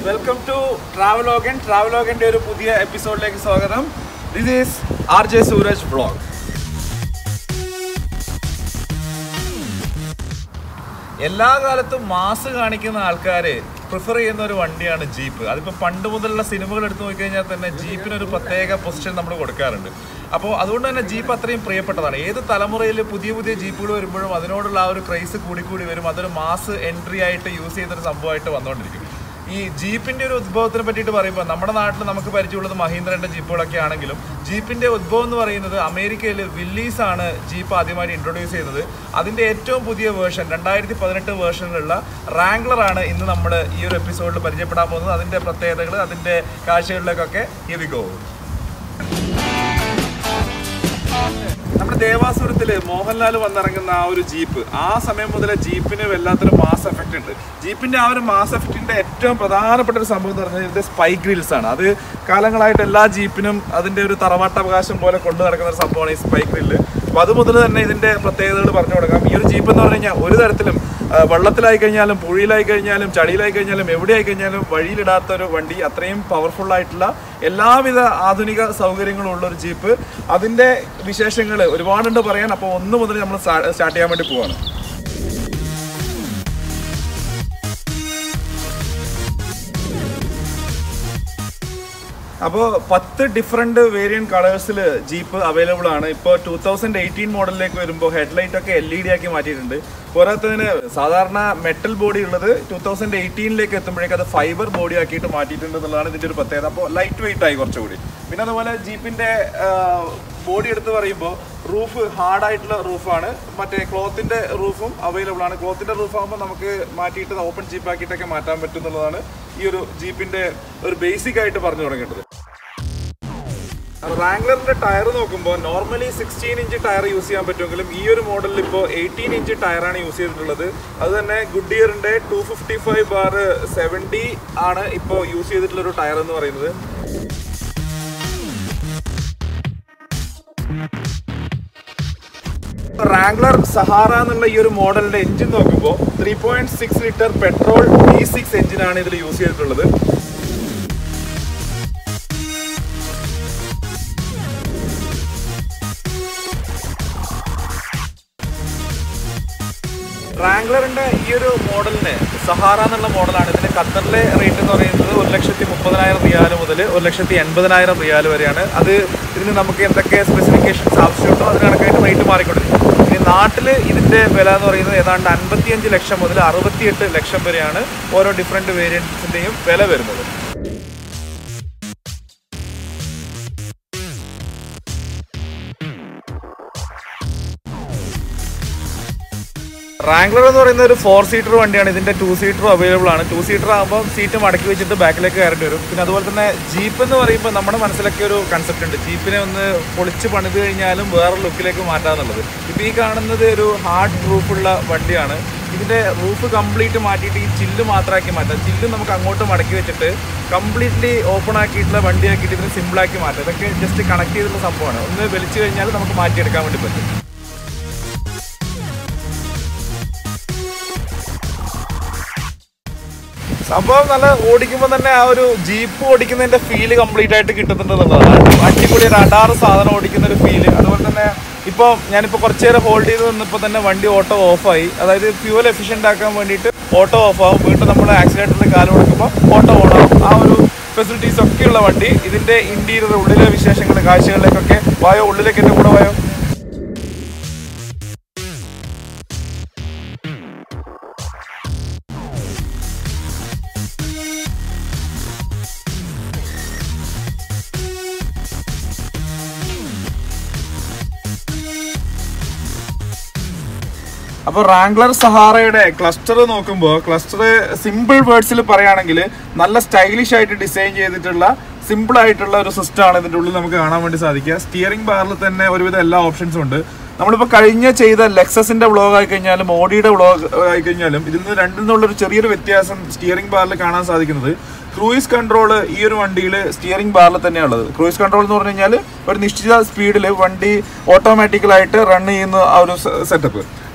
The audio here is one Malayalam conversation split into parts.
വെൽക്കം ടു ട്രാവലോഗൻ ട്രാവലോഗന്റെ ഒരു പുതിയ എപ്പിസോഡിലേക്ക് സ്വാഗതം this is R J Suraj blog എല്ലാ കാലത്തും മാസ് കാണിക്കുന്ന ആൾക്കാർ പ്രിഫർ ചെയ്യുന്ന ഒരു വണ്ടിയാണ് ജീപ്പ് അതിപ്പോൾ പണ്ട് മുതലുള്ള സിനിമകൾ എടുത്തു നോക്കിക്കഴിഞ്ഞാൽ തന്നെ ജീപ്പിന് ഒരു പ്രത്യേക പൊസിഷൻ നമ്മൾ കൊടുക്കാറുണ്ട് അപ്പോൾ അതുകൊണ്ട് തന്നെ ജീപ്പ് അത്രയും പ്രിയപ്പെട്ടതാണ് ഏത് തലമുറയിൽ പുതിയ പുതിയ ജീപ്പുകൾ വരുമ്പോഴും അതിനോടുള്ള ആ ഒരു ക്രൈസ് കൂടിക്കൂടി വരും അതൊരു മാസ് എൻട്രി ആയിട്ട് യൂസ് ചെയ്യുന്ന ഒരു സംഭവമായിട്ട് വന്നുകൊണ്ടിരിക്കും ഈ ജീപ്പിന്റെ ഒരു ഉദ്ഭവത്തിനെ പറ്റിയിട്ട് പറയുമ്പോൾ നമ്മുടെ നാട്ടിൽ നമുക്ക് പരിചയമുള്ളത് മഹീന്ദ്രന്റെ ജീപ്പുകളൊക്കെ ആണെങ്കിലും ജീപ്പിന്റെ ഉദ്ഭവം എന്ന് പറയുന്നത് അമേരിക്കയിൽ വില്ലീസ് ആണ് ജീപ്പ് ആദ്യമായിട്ട് ഇൻട്രൊഡ്യൂസ് ചെയ്യുന്നത് അതിന്റെ ഏറ്റവും പുതിയ വേർഷൻ രണ്ടായിരത്തി പതിനെട്ട് വേർഷനിലുള്ള റാംഗ്ലർ ആണ് ഇന്ന് നമ്മൾ ഈ ഒരു എപ്പിസോഡിൽ പരിചയപ്പെടാൻ പോകുന്നത് അതിന്റെ പ്രത്യേകതകൾ അതിന്റെ കാഴ്ചകളിലേക്കൊക്കെ ഹെവി ഗോ നമ്മുടെ ദേവാസുരത്തില് മോഹൻലാൽ വന്നിറങ്ങുന്ന ആ ഒരു ജീപ്പ് ആ സമയം മുതലേ ജീപ്പിന് വല്ലാത്തൊരു മാസ് എഫക്റ്റ് ഉണ്ട് ജീപ്പിന്റെ ആ ഒരു മാസ് എഫക്റ്റിന്റെ ഏറ്റവും പ്രധാനപ്പെട്ട ഒരു സംഭവം എന്ന് പറഞ്ഞാൽ ഇതിന്റെ സ്പൈക്ക് ഗ്രിൽസ് ആണ് അത് കാലങ്ങളായിട്ട് എല്ലാ ജീപ്പിനും അതിന്റെ ഒരു തറവാട്ടവകാശം പോലെ കൊണ്ടു നടക്കുന്ന ഒരു സംഭവമാണ് ഈ സ്പൈക്ക് ഗ്രില്ല് അപ്പൊ അത് മുതൽ തന്നെ ഇതിന്റെ പ്രത്യേകതകൾ പറഞ്ഞു കൊടുക്കാം ഈ ഒരു ജീപ്പ് എന്ന് പറഞ്ഞു കഴിഞ്ഞാൽ ഒരു തരത്തിലും ആ, വെള്ളത്തിലായി കഴിഞ്ഞാലും പുഴയിലായി കഴിഞ്ഞാലും ചളിയിലായി കഴിഞ്ഞാലും എവിടെയായി കഴിഞ്ഞാലും വഴിയിലിടാത്ത ഒരു വണ്ടി അത്രയും പവർഫുൾ ആയിട്ടുള്ള എല്ലാവിധ ആധുനിക സൗകര്യങ്ങളും ഉള്ള ഒരു ജീപ്പ് അതിന്റെ വിശേഷങ്ങൾ ഒരുപാടുണ്ട് പറയാൻ അപ്പോൾ ഒന്ന് മുതൽ നമ്മൾ സ്റ്റാർട്ട് ചെയ്യാൻ വേണ്ടി പോവാണ് അപ്പോൾ പത്ത് ഡിഫറെൻറ്റ് വേരിയൻറ്റ് കളേഴ്സിൽ ജീപ്പ് അവൈലബിൾ ആണ് ഇപ്പോൾ ടൂ തൗസൻഡ് എയ്റ്റീൻ മോഡലിലേക്ക് വരുമ്പോൾ ഹെഡ്ലൈറ്റ് ഒക്കെ എൽ ഇ ഡി ആക്കി മാറ്റിയിട്ടുണ്ട് പോരാത്തതിന് സാധാരണ മെറ്റൽ ബോഡി ഉള്ളത് ടൂ തൗസൻഡ് എയ്റ്റീനിലേക്ക് എത്തുമ്പോഴേക്ക് അത് ഫൈബർ ബോഡി ആക്കിയിട്ട് മാറ്റിയിട്ടുണ്ട് എന്നുള്ളതാണ് ഇതിൻ്റെ ഒരു പ്രത്യേകത അപ്പോൾ ലൈറ്റ് വെയിറ്റ് ആയി കുറച്ചുകൂടി പിന്നെ അതുപോലെ ജീപ്പിൻ്റെ ബോഡി എടുത്ത് പറയുമ്പോൾ റൂഫ് ഹാർഡായിട്ടുള്ള റൂഫാണ് മറ്റേ ക്ലോത്തിൻ്റെ റൂഫും അവൈലബിൾ ആണ് ക്ലോത്തിൻ്റെ റൂഫ് ആകുമ്പോൾ നമുക്ക് മാറ്റിയിട്ട് ഓപ്പൺ ജീപ്പ് ആക്കിയിട്ടൊക്കെ മാറ്റാൻ പറ്റും എന്നുള്ളതാണ് ഈ ഒരു ജീപ്പിൻ്റെ ഒരു ബേസിക് ആയിട്ട് പറഞ്ഞു തുടങ്ങേണ്ടത് റാംഗ്ലറിന്റെ ടയർ നോക്കുമ്പോൾ normally sixteen inch tyre use ചെയ്യാൻ പറ്റുമെങ്കിലും ഈ ഒരു മോഡലിൽ ഇപ്പോൾ എയ്റ്റീൻ ഇഞ്ച് ടയറാണ് യൂസ് ചെയ്തിട്ടുള്ളത് അത് തന്നെ ഗുഡിയറിന്റെ two fifty five bar seventy ആണ് ഇപ്പോൾ യൂസ് ചെയ്തിട്ടുള്ള ഒരു ടയർ എന്ന് പറയുന്നത് റാംഗ്ലർ സഹാറ എന്നുള്ള ഈ ഒരു മോഡലിന്റെ എഞ്ചിൻ നോക്കുമ്പോൾ three point six litre petrol V six എഞ്ചിനാണ് ഇതിൽ യൂസ് ചെയ്തിട്ടുള്ളത് റാംഗ്ലറിന്റെ ഈ ഒരു മോഡലിന് സഹാറ എന്നുള്ള മോഡലാണ് ഇതിന് ഖത്തറിലെ റേറ്റ് എന്ന് പറയുന്നത് ഒരു ലക്ഷത്തി മുപ്പതിനായിരം റിയാൽ മുതൽ ഒരു ലക്ഷത്തി എൺപതിനായിരം റിയാൽ വരെയാണ് അത് ഇതിന് നമുക്ക് എന്തൊക്കെ സ്പെസിഫിക്കേഷൻസ് ആവശ്യമുണ്ടോ അതിന് കണക്കായിട്ട് റേറ്റ് മാറിക്കൊണ്ടിരിക്കും ഇനി നാട്ടിൽ ഇതിന്റെ വില എന്ന് പറയുന്നത് ഏതാണ്ട് അൻപത്തിയഞ്ച് ലക്ഷം മുതൽ അറുപത്തിയെട്ട് ലക്ഷം വരെയാണ് ഓരോ ഡിഫറെന്റ് വേരിയൻസിന്റെയും വില വരുന്നത് റാംഗ്ലർ എന്ന് പറയുന്ന ഒരു ഫോർ സീറ്റർ വണ്ടിയാണ് ഇതിന്റെ ടു സീറ്ററും അവൈലബിൾ ആണ് ടു സീറ്റർ ആകുമ്പോൾ സീറ്റ് മടക്കി വെച്ചിട്ട് ബാക്കിലേക്ക് കയറേണ്ടി വരും പിന്നെ അതുപോലെ തന്നെ ജീപ്പ് എന്ന് പറയുമ്പോൾ നമ്മുടെ മനസ്സിലൊക്കെ ഒരു കൺസെപ്റ്റ് ഉണ്ട് ജീപ്പിനെ ഒന്ന് പൊളിച്ച് പണിത് കഴിഞ്ഞാലും വേറെ ലുക്കിലേക്ക് മാറ്റാന്നുള്ളത് ഇപ്പം ഈ കാണുന്നത് ഒരു ഹാർഡ് റൂഫുള്ള വണ്ടിയാണ് ഇതിന്റെ റൂഫ് കംപ്ലീറ്റ് മാറ്റിയിട്ട് ഈ ചില്ല് മാത്രമാക്കി മാറ്റാം ചില്ല് നമുക്ക് അങ്ങോട്ട് മടക്കി വെച്ചിട്ട് കംപ്ലീറ്റ്ലി ഓപ്പൺ ആക്കിയിട്ടുള്ള വണ്ടി ആക്കിയിട്ട് ഇതിന് സിമ്പിളാക്കി മാറ്റാം ഇതൊക്കെ ജസ്റ്റ് കണക്ട് ചെയ്തിട്ടുള്ള സംഭവമാണ് ഒന്ന് വലിച്ചു കഴിഞ്ഞാൽ നമുക്ക് മാറ്റിയെടുക്കാൻ വേണ്ടി പറ്റും സംഭവം നല്ല ഓടിക്കുമ്പോൾ തന്നെ ആ ഒരു ജീപ്പ് ഓടിക്കുന്നതിന്റെ ഫീല് കംപ്ലീറ്റ് ആയിട്ട് കിട്ടുന്നുണ്ടെന്നുള്ളതാണ് അടിപൊളി ഒരു അടാറ് സാധനം ഓടിക്കുന്ന ഒരു ഫീല് അതുപോലെ തന്നെ ഇപ്പോൾ ഞാനിപ്പോൾ കുറച്ച് നേരം ഹോൾഡ് ചെയ്ത് നിന്നപ്പോൾ തന്നെ വണ്ടി ഓട്ടോ ഓഫായി അതായത് ഫ്യൂവൽ എഫിഷ്യൻ്റ് ആക്കാൻ വേണ്ടിയിട്ട് ഓട്ടോ ഓഫ് ആവും വീണ്ടും നമ്മൾ ആക്സിഡൻറ്റിൽ കാല് കൊടുക്കുമ്പോൾ ഓട്ടോ ഓണാവും ആ ഒരു ഫെസിലിറ്റീസ് ഒക്കെയുള്ള വണ്ടി ഇതിന്റെ ഇന്റീരിയർ ഉള്ളിലെ വിശേഷങ്ങൾ കാഴ്ചകളിലേക്കൊക്കെ വായോ ഉള്ളിലേക്ക് എൻ്റെ കൂടെ വായോ അപ്പോൾ റാംഗ്ലർ സഹാറയുടെ ക്ലസ്റ്റർ നോക്കുമ്പോൾ ക്ലസ്റ്റർ സിമ്പിൾ വേർഡ്സിൽ പറയുകയാണെങ്കിൽ നല്ല സ്റ്റൈലിഷ് ആയിട്ട് ഡിസൈൻ ചെയ്തിട്ടുള്ള സിമ്പിൾ ആയിട്ടുള്ള ഒരു സിസ്റ്റമാണ് ഇതിൻ്റെ ഉള്ളിൽ നമുക്ക് കാണാൻ വേണ്ടി സാധിക്കുക സ്റ്റിയറിംഗ് ബാറിൽ തന്നെ ഒരുവിധം എല്ലാ ഓപ്ഷൻസും ഉണ്ട് നമ്മളിപ്പോൾ കഴിഞ്ഞ ചെയ്ത ലെക്സസിന്റെ വ്ളോഗ് ആയി കഴിഞ്ഞാലും ഓഡിയുടെ വ്ളോഗ് ആയി കഴിഞ്ഞാലും ഇതിൽ നിന്ന് രണ്ടിൽ നിന്നുള്ളൊരു ചെറിയൊരു വ്യത്യാസം സ്റ്റിയറിംഗ് ബാറിൽ കാണാൻ സാധിക്കുന്നത് ക്രൂയിസ് കൺട്രോൾ ഈ ഒരു വണ്ടിയിൽ സ്റ്റിയറിംഗ് ബാറിൽ തന്നെയുള്ളത് ക്രൂയിസ് കൺട്രോൾ എന്ന് പറഞ്ഞു കഴിഞ്ഞാൽ ഒരു നിശ്ചിത സ്പീഡിൽ വണ്ടി ഓട്ടോമാറ്റിക്കലായിട്ട് റൺ ചെയ്യുന്ന ആ ഒരു സെറ്റപ്പ്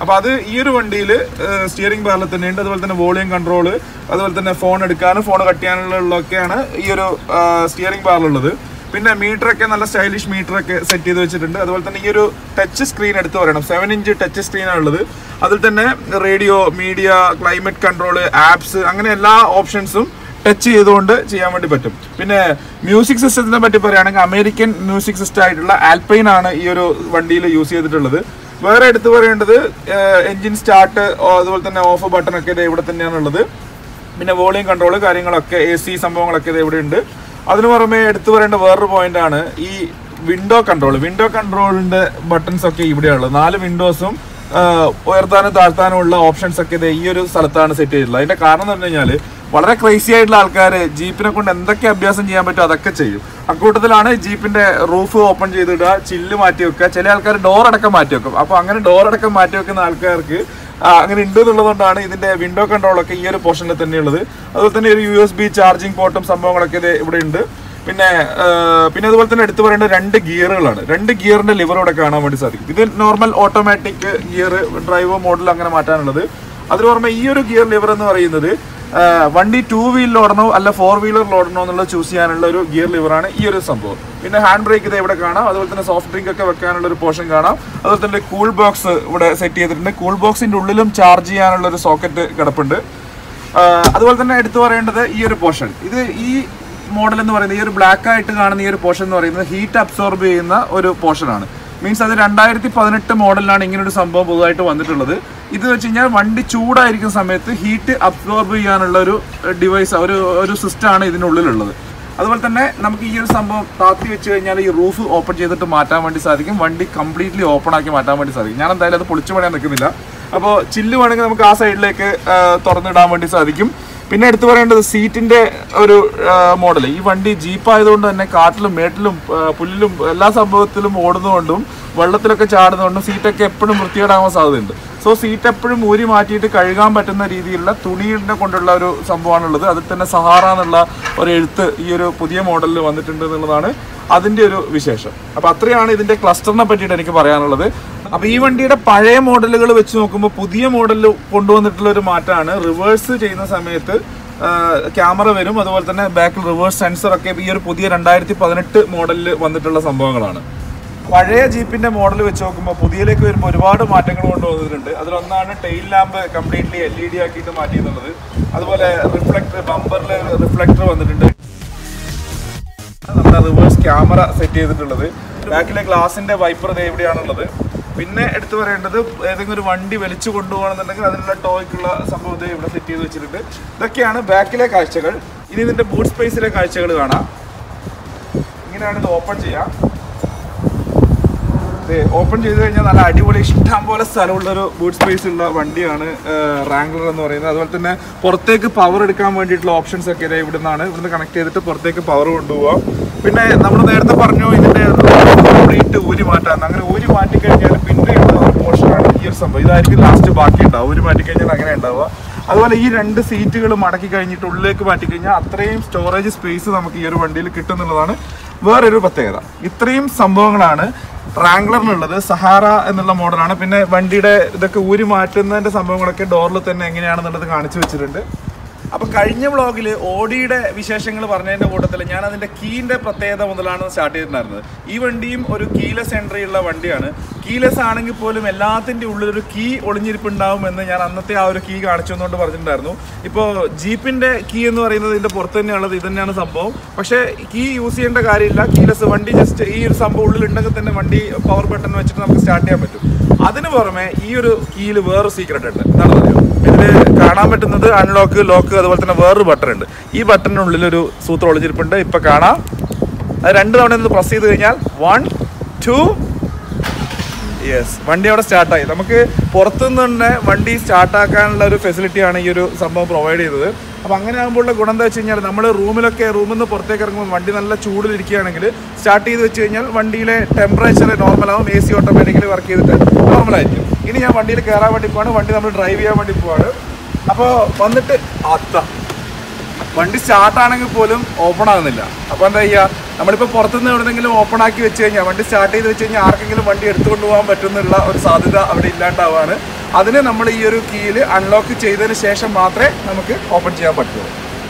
അപ്പോൾ അത് ഈ ഒരു വണ്ടിയിൽ സ്റ്റിയറിംഗ് ബാറിൽ തന്നെ ഉണ്ട് അതുപോലെ തന്നെ വോളിയം കൺട്രോൾ അതുപോലെ തന്നെ ഫോൺ എടുക്കാനും ഫോൺ കട്ട് ചെയ്യാനുള്ളതൊക്കെയാണ് ഈ ഒരു സ്റ്റിയറിംഗ് ബാറിലുള്ളത് പിന്നെ മീറ്റർ ഒക്കെ നല്ല സ്റ്റൈലിഷ് മീറ്റർ ഒക്കെ സെറ്റ് ചെയ്ത് വെച്ചിട്ടുണ്ട് അതുപോലെ തന്നെ ഈ ഒരു ടച്ച് സ്ക്രീൻ എടുത്ത് പറയണം സെവൻ ഇഞ്ച് ടച്ച് സ്ക്രീനാണ് ഉള്ളത് അതിൽ തന്നെ radio media climate control apps അങ്ങനെ എല്ലാ ഓപ്ഷൻസും ടച്ച് ചെയ്തുകൊണ്ട് ചെയ്യാൻ വേണ്ടി പറ്റും പിന്നെ മ്യൂസിക് സിസ്റ്റത്തിനെ പറ്റി പറയുകയാണെങ്കിൽ അമേരിക്കൻ മ്യൂസിക് സിസ്റ്റം ആയിട്ടുള്ള ആൽപൈൻ ആണ് ഈ ഒരു വണ്ടിയിൽ യൂസ് ചെയ്തിട്ടുള്ളത് വേറെ എടുത്തു പറയേണ്ടത് എഞ്ചിൻ സ്റ്റാർട്ട് അതുപോലെ തന്നെ ഓഫ് ബട്ടൺ ഒക്കെ ഇത് ഇവിടെ തന്നെയാണ് ഉള്ളത് പിന്നെ വോളിയം കൺട്രോൾ കാര്യങ്ങളൊക്കെ എ സി സംഭവങ്ങളൊക്കെ ഇത് ഇവിടെ ഉണ്ട് അതിനു പുറമെ എടുത്തു പറയേണ്ട വേറൊരു പോയിന്റ് ആണ് ഈ വിൻഡോ കൺട്രോൾ വിൻഡോ കൺട്രോളിന്റെ ബട്ടൺസ് ഒക്കെ ഇവിടെയുള്ളത് നാല് വിൻഡോസും ഉയർത്താനും താഴ്ത്താനും ഉള്ള ഓപ്ഷൻസ് ഒക്കെ ഇത് ഈ ഒരു സ്ഥലത്താണ് സെറ്റ് ചെയ്തിട്ടുള്ളത് അതിന്റെ കാരണം എന്ന് പറഞ്ഞു കഴിഞ്ഞാൽ വളരെ ക്രേസി ആയിട്ടുള്ള ആൾക്കാർ ജീപ്പിനെ കൊണ്ട് എന്തൊക്കെ അഭ്യാസം ചെയ്യാൻ പറ്റുമോ അതൊക്കെ ചെയ്യും അക്കൂട്ടത്തിലാണ് ജീപ്പിന്റെ റൂഫ് ഓപ്പൺ ചെയ്തിടുക ചില്ല് മാറ്റി വെക്കുക ചില ആൾക്കാർ ഡോർ അടക്കം മാറ്റി വെക്കും അപ്പോൾ അങ്ങനെ ഡോർ അടക്കം മാറ്റി വെക്കുന്ന ആൾക്കാർക്ക് ആ, അങ്ങനെ ഉണ്ട് എന്നുള്ളതുകൊണ്ടാണ് ഇതിന്റെ വിൻഡോ കൺട്രോൾ ഒക്കെ ഈ ഒരു പോർഷനിൽ തന്നെയുള്ളത് അതുപോലെ തന്നെ ഒരു യു എസ് ബി ചാർജിങ് പോർട്ടും സംഭവങ്ങളൊക്കെ ഇത് ഇവിടെ ഉണ്ട് പിന്നെ ആ, പിന്നെ അതുപോലെ തന്നെ എടുത്തു പറയേണ്ട രണ്ട് ഗിയറുകളാണ് രണ്ട് ഗിയറിന്റെ ലിവർ ഇവിടെ കാണാൻ വേണ്ടി സാധിക്കും ഇത് normal automatic gear driver model അങ്ങനെ മാറ്റാനുള്ളത് അതിന് പുറമെ ഈ ഒരു ഗിയർ ലിവർ എന്ന് പറയുന്നത് ആ, വണ്ടി ടൂ വീലിൽ ഓടണോ അല്ല ഫോർ വീലറിൽ ഓടണോ എന്നുള്ളത് ചൂസ് ചെയ്യാനുള്ള ഒരു ഗിയർ ലിവറാണ് ഈ ഒരു സംഭവം പിന്നെ ഹാൻഡ് ബ്രേക്ക് ഇത് ഇവിടെ കാണാം അതുപോലെ തന്നെ സോഫ്റ്റ് ഡ്രിങ്ക് ഒക്കെ വെക്കാനുള്ള ഒരു പോർഷൻ കാണാം അതുപോലെ തന്നെ കൂൾ ബോക്സ് ഇവിടെ സെറ്റ് ചെയ്തിട്ടുണ്ട് കൂൾ ബോക്സിന്റെ ഉള്ളിലും ചാർജ് ചെയ്യാനുള്ള ഒരു സോക്കറ്റ് കിടപ്പുണ്ട് ആ, അതുപോലെ തന്നെ എടുത്തു പറയേണ്ടത് ഈ ഒരു പോർഷൻ ഇത് ഈ മോഡൽ എന്ന് പറയുന്നത് ഈ ഒരു ബ്ലാക്ക് ആയിട്ട് കാണുന്ന ഈ ഒരു പോർഷൻ എന്ന് പറയുന്നത് ഹീറ്റ് അബ്സോർബ് ചെയ്യുന്ന ഒരു പോർഷനാണ് മീൻസ് അത് രണ്ടായിരത്തി പതിനെട്ട് മോഡലിലാണ് ഇങ്ങനെ ഒരു സംഭവം പൊതുവായിട്ട് വന്നിട്ടുള്ളത് ഇത് വെച്ച് കഴിഞ്ഞാൽ വണ്ടി ചൂടായിരിക്കുന്ന സമയത്ത് ഹീറ്റ് അബ്സോർബ് ചെയ്യാനുള്ള ഒരു ഡിവൈസ് ഒരു ഒരു സിസ്റ്റമാണ് ഇതിനുള്ളിലുള്ളത് അതുപോലെ തന്നെ നമുക്ക് ഈ ഒരു സംഭവം താത്തി വെച്ച് കഴിഞ്ഞാൽ ഈ റൂഫ് ഓപ്പൺ ചെയ്തിട്ട് മാറ്റാൻ വേണ്ടി സാധിക്കും വണ്ടി കംപ്ലീറ്റ്ലി ഓപ്പൺ ആക്കി മാറ്റാൻ വേണ്ടി സാധിക്കും ഞാൻ എന്തായാലും അത് പൊളിച്ചു പണിയാൻ നിൽക്കുന്നില്ല അപ്പോൾ ചില്ല് വേണമെങ്കിൽ നമുക്ക് ആ സൈഡിലേക്ക് ആ, തുറന്നിടാൻ വേണ്ടി സാധിക്കും പിന്നെ എടുത്തു പറയേണ്ടത് സീറ്റിന്റെ ഒരു മോഡൽ ഈ വണ്ടി ജീപ്പ് ആയതുകൊണ്ട് തന്നെ കാട്ടിലും മേട്ടിലും ആ, പുല്ലിലും എല്ലാ സംഭവത്തിലും ഓടുന്നതുകൊണ്ടും വെള്ളത്തിലൊക്കെ ചാടുന്നതുകൊണ്ടും സീറ്റൊക്കെ എപ്പോഴും വൃത്തികേടാവാൻ സാധ്യതയുണ്ട് സോ സീറ്റ് എപ്പോഴും ഊരി മാറ്റിയിട്ട് കഴുകാൻ പറ്റുന്ന രീതിയിലുള്ള തുണിയുടെ കൊണ്ടുള്ള ഒരു സംഭവമാണുള്ളത് അതിൽ തന്നെ സഹാറ എന്നുള്ള ഒരു എഴുത്ത് ഈ ഒരു പുതിയ മോഡലിൽ വന്നിട്ടുണ്ട് എന്നുള്ളതാണ് അതിന്റെ ഒരു വിശേഷം അപ്പൊ അത്രയാണ് ഇതിന്റെ ക്ലസ്റ്ററിനെ പറ്റിയിട്ട് എനിക്ക് പറയാനുള്ളത് അപ്പൊ ഈ വണ്ടിയുടെ പഴയ മോഡലുകൾ വെച്ച് നോക്കുമ്പോൾ പുതിയ മോഡലിൽ കൊണ്ടുവന്നിട്ടുള്ള ഒരു മാറ്റമാണ് റിവേഴ്സ് ചെയ്യുന്ന സമയത്ത് ക്യാമറ വരും അതുപോലെ തന്നെ ബാക്കിൽ റിവേഴ്സ് സെൻസർ ഒക്കെ ഈ ഒരു പുതിയ രണ്ടായിരത്തി പതിനെട്ട് മോഡലിൽ വന്നിട്ടുള്ള സംഭവങ്ങളാണ് പഴയ ജീപ്പിന്റെ മോഡൽ വെച്ച് നോക്കുമ്പോൾ പുതിയതിലേക്ക് വരുമ്പോൾ ഒരുപാട് മാറ്റങ്ങൾ കൊണ്ടുവന്നിട്ടുണ്ട് അതിലൊന്നാണ് tail lamp completely L E D ആക്കിയിട്ട് മാറ്റിയെന്നുള്ളത് അതുപോലെ റിഫ്ലക്ടർ ബമ്പറിൽ റിഫ്ലക്ടർ വന്നിട്ടുണ്ട് നമ്മുടെ റിവേഴ്സ് ക്യാമറ സെറ്റ് ചെയ്തിട്ടുള്ളത് ബാക്കിലെ ഗ്ലാസിന്റെ വൈപ്പർ എവിടെയാണുള്ളത് പിന്നെ എടുത്തു പറയേണ്ടത് ഏതെങ്കിലും ഒരു വണ്ടി വലിച്ചു കൊണ്ടുപോകണമെന്നുണ്ടെങ്കിൽ അതിനുള്ള ടോയ്ക്കുള്ള സംഭവം ദേ ഇവിടെ സെറ്റ് ചെയ്ത് വെച്ചിട്ടുണ്ട് ഇതൊക്കെയാണ് ബാക്കിലെ കാഴ്ചകൾ ഇനി ഇതിന്റെ ബൂട്ട് സ്പേസിലെ കാഴ്ചകൾ കാണാം ഇങ്ങനെയാണ് ഇത് ഓപ്പൺ ചെയ്യാം ഓപ്പൺ ചെയ്ത് കഴിഞ്ഞാൽ നല്ല അടിപൊളി ഇഷ്ടം പോലെ സ്ഥലമുള്ള ഒരു ബൂട്ട് സ്പേസ് ഉള്ള വണ്ടിയാണ് റാംഗ്ലർ എന്ന് പറയുന്നത് അതുപോലെ തന്നെ പുറത്തേക്ക് പവർ എടുക്കാൻ വേണ്ടിയിട്ടുള്ള ഓപ്ഷൻസ് ഒക്കെ ദേ ഇവിടുന്നാണ് ഇവിടുന്ന് കണക്ട് ചെയ്തിട്ട് പുറത്തേക്ക് പവർ കൊണ്ടുപോകാം പിന്നെ നമ്മൾ നേരത്തെ പറഞ്ഞു ഇതിന്റെ കംപ്ലീറ്റ് ഊരി മാറ്റാന്ന് അങ്ങനെ ഊരി മാറ്റി കഴിഞ്ഞാൽ പിന്നെയുള്ള ഒരു പോർഷനാണ് ഈ ഒരു സംഭവം ഇതായിരിക്കും ലാസ്റ്റ് ബാക്കി ഉണ്ടാവും ഊരി മാറ്റി കഴിഞ്ഞാൽ അങ്ങനെ ഉണ്ടാവുക അതുപോലെ ഈ രണ്ട് സീറ്റുകൾ മടക്കി കഴിഞ്ഞിട്ട് ഉള്ളിലേക്ക് മാറ്റി കഴിഞ്ഞാൽ അത്രയും സ്റ്റോറേജ് സ്പേസ് നമുക്ക് ഈ ഒരു വണ്ടിയിൽ കിട്ടുന്നുള്ളതാണ് വേറൊരു പ്രത്യേകത ഇത്രയും സംഭവങ്ങളാണ് റാംഗ്ലറിനുള്ളത് സഹാറ എന്നുള്ള മോഡലാണ് പിന്നെ വണ്ടിയുടെ ഇതൊക്കെ ഊരി മാറ്റുന്നതിന്റെ സംഭവങ്ങളൊക്കെ ഡോറിൽ തന്നെ എങ്ങനെയാണെന്നുള്ളത് കാണിച്ചു വെച്ചിട്ടുണ്ട് അപ്പൊ കഴിഞ്ഞ വ്ളോഗിൽ ഓഡിയുടെ വിശേഷങ്ങൾ പറഞ്ഞതിന്റെ കൂട്ടത്തിൽ ഞാൻ അതിന്റെ കീന്റെ പ്രത്യേകത മുതലാണ് സ്റ്റാർട്ട് ചെയ്തിട്ടുണ്ടായിരുന്നത് ഈ വണ്ടിയും ഒരു കീലെസ് എൻട്രി ഉള്ള വണ്ടിയാണ് കീലെസ് ആണെങ്കിൽ പോലും എല്ലാത്തിന്റെ ഉള്ളിൽ ഒരു കീ ഒളിഞ്ഞിരിപ്പുണ്ടാവും എന്ന് ഞാൻ അന്നത്തെ ആ ഒരു കീ കാണിച്ചു എന്നുകൊണ്ട് പറഞ്ഞിട്ടുണ്ടായിരുന്നു ഇപ്പോൾ ജീപ്പിന്റെ കീ എന്ന് പറയുന്നത് ഇതിന്റെ പുറത്ത് തന്നെയുള്ളത് ഇത് തന്നെയാണ് സംഭവം പക്ഷേ കീ യൂസ് ചെയ്യേണ്ട കാര്യമില്ല കീലെസ് വണ്ടി ജസ്റ്റ് ഈ ഒരു സംഭവം ഉള്ളിലുണ്ടെങ്കിൽ തന്നെ വണ്ടി പവർ ബട്ടൺ വെച്ചിട്ട് നമുക്ക് സ്റ്റാർട്ട് ചെയ്യാൻ പറ്റും അതിന് പുറമെ ഈ ഒരു കീയിൽ വേറൊരു സീക്രട്ട് ഉണ്ട് എന്താണെന്ന് അറിയോ ഇതിൽ കാണാൻ പറ്റുന്നത് അൺലോക്ക് ലോക്ക് അതുപോലെ തന്നെ വേറൊരു ബട്ടൺ ഉണ്ട് ഈ ബട്ടണിനുള്ളിൽ ഒരു സൂത്രം ഒളിഞ്ഞിരിപ്പുണ്ട് ഇപ്പൊ കാണാം അത് രണ്ട് തവണ ഒന്ന് പ്രസ് ചെയ്ത് കഴിഞ്ഞാൽ വൺ ടു യെസ് വണ്ടി അവിടെ സ്റ്റാർട്ടായി നമുക്ക് പുറത്തുനിന്ന് തന്നെ വണ്ടി സ്റ്റാർട്ടാക്കാനുള്ള ഒരു ഫെസിലിറ്റിയാണ് ഈ ഒരു സംഭവം പ്രൊവൈഡ് ചെയ്തത് അപ്പോൾ അങ്ങനെ ആകുമ്പോഴുള്ള ഗുണം എന്താ വെച്ച് കഴിഞ്ഞാൽ നമ്മൾ റൂമിലൊക്കെ റൂമിൽ നിന്ന് പുറത്തേക്ക് ഇറങ്ങുമ്പോൾ വണ്ടി നല്ല ചൂടിലിരിക്കുകയാണെങ്കിൽ സ്റ്റാർട്ട് ചെയ്ത് വെച്ച് കഴിഞ്ഞാൽ വണ്ടിയിലെ ടെമ്പറേച്ചർ നോർമലാവും എ സി ഓട്ടോമാറ്റിക്കലി വർക്ക് ചെയ്തിട്ട് നോർമലായിരിക്കും ഇനി ഞാൻ വണ്ടിയിൽ കയറാൻ വേണ്ടി പോവാണ് വണ്ടി നമ്മൾ ഡ്രൈവ് ചെയ്യാൻ വേണ്ടി പോവാണ് അപ്പോൾ വന്നിട്ട് അത്ത വണ്ടി സ്റ്റാർട്ട് ആണെങ്കിൽ പോലും ഓപ്പൺ ആകുന്നില്ല അപ്പോൾ എന്താ ചെയ്യുക നമ്മളിപ്പോൾ പുറത്തുനിന്ന് എവിടെന്നെങ്കിലും ഓപ്പൺ ആക്കി വെച്ച് കഴിഞ്ഞാൽ വണ്ടി സ്റ്റാർട്ട് ചെയ്ത് വെച്ച് കഴിഞ്ഞാൽ ആർക്കെങ്കിലും വണ്ടി എടുത്തുകൊണ്ട് പോകാൻ പറ്റുന്നുള്ള ഒരു സാധ്യത അവിടെ ഇല്ലാണ്ടാവാണ് അതിന് നമ്മൾ ഈ ഒരു കീയിൽ അൺലോക്ക് ചെയ്തതിന് ശേഷം മാത്രമേ നമുക്ക് ഓപ്പൺ ചെയ്യാൻ പറ്റുള്ളൂ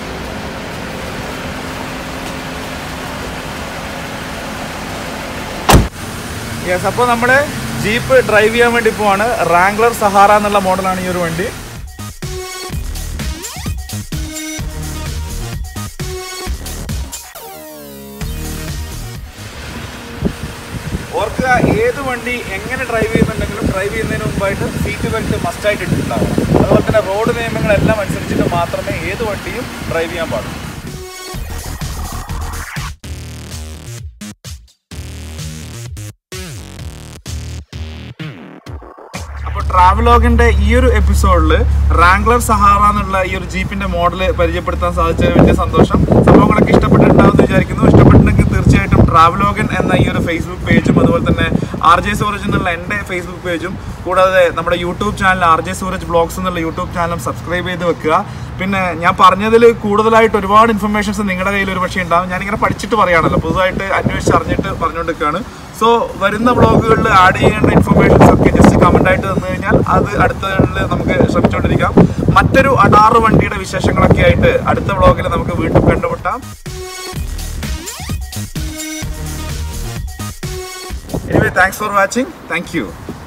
യെസ് അപ്പോൾ നമ്മൾ ജീപ്പ് ഡ്രൈവ് ചെയ്യാൻ വേണ്ടി പോവാണ് റാംഗ്ലർ സഹാറ എന്നുള്ള മോഡലാണ് ഈ ഒരു വണ്ടി ഓർക്കുക ഏത് വണ്ടി എങ്ങനെ ഡ്രൈവ് ചെയ്യുന്നുണ്ടെങ്കിലും ഡ്രൈവ് ചെയ്യുന്നതിന് മുമ്പായിട്ട് സീറ്റ് ബെൽറ്റ് മസ്റ്റായിട്ട് ഇട്ടിട്ടുണ്ടാവണം അതുപോലെ തന്നെ റോഡ് നിയമങ്ങളെല്ലാം അനുസരിച്ചിട്ട് മാത്രമേ ഏത് വണ്ടിയും ഡ്രൈവ് ചെയ്യാൻ പാടുള്ളൂ അപ്പോൾ ട്രാവലോഗിന്റെ ഈ ഒരു എപ്പിസോഡിൽ റാംഗ്ലർ സഹാറ എന്നുള്ള ഈ ഒരു ജീപ്പിന്റെ മോഡൽ പരിചയപ്പെടുത്താൻ സാധിച്ചതിൽ വലിയ സന്തോഷം സംഭവങ്ങളൊക്കെ ഇഷ്ടപ്പെട്ടിട്ടുണ്ടാവും എന്ന് വിചാരിക്കുന്നു ഇഷ്ടപ്പെട്ടിട്ടുണ്ടെങ്കിൽ തീർച്ചയായിട്ടും ട്രാവലോഗൻ എന്ന ഈ ഒരു ഫേസ്ബുക്ക് പേജും അതുപോലെ തന്നെ ആർ ജെ സൂരജ് എന്നുള്ള എൻ്റെ ഫേസ്ബുക്ക് പേജും കൂടാതെ നമ്മുടെ YouTube channel R J Suraj blogs എന്നുള്ള യൂട്യൂബ് ചാനലും സബ്സ്ക്രൈബ് ചെയ്ത് വെക്കുക പിന്നെ ഞാൻ പറഞ്ഞതിൽ കൂടുതലായിട്ട് ഒരുപാട് ഇൻഫർമേഷൻസ് നിങ്ങളുടെ കയ്യിൽ ഒരു പക്ഷേ ഉണ്ടാവും ഞാനിങ്ങനെ പഠിച്ചിട്ട് പറയാണല്ലോ പുതുതായിട്ട് അന്വേഷിച്ച് അറിഞ്ഞിട്ട് പറഞ്ഞുകൊണ്ടിരിക്കുകയാണ് സോ വരുന്ന വ്ളോഗുകളിൽ ആഡ് ചെയ്യേണ്ട ഇൻഫർമേഷൻസ് ഒക്കെ ജസ്റ്റ് കമന്റ് ആയിട്ട് തന്നു കഴിഞ്ഞാൽ അത് അടുത്തതിൽ നമുക്ക് ശ്രമിച്ചുകൊണ്ടിരിക്കാം മറ്റൊരു അടാറ് വണ്ടിയുടെ വിശേഷങ്ങളൊക്കെ ആയിട്ട് അടുത്ത വ്ളോഗിൽ നമുക്ക് വീണ്ടും കണ്ടുമുട്ടാം anyway thanks for watching thank U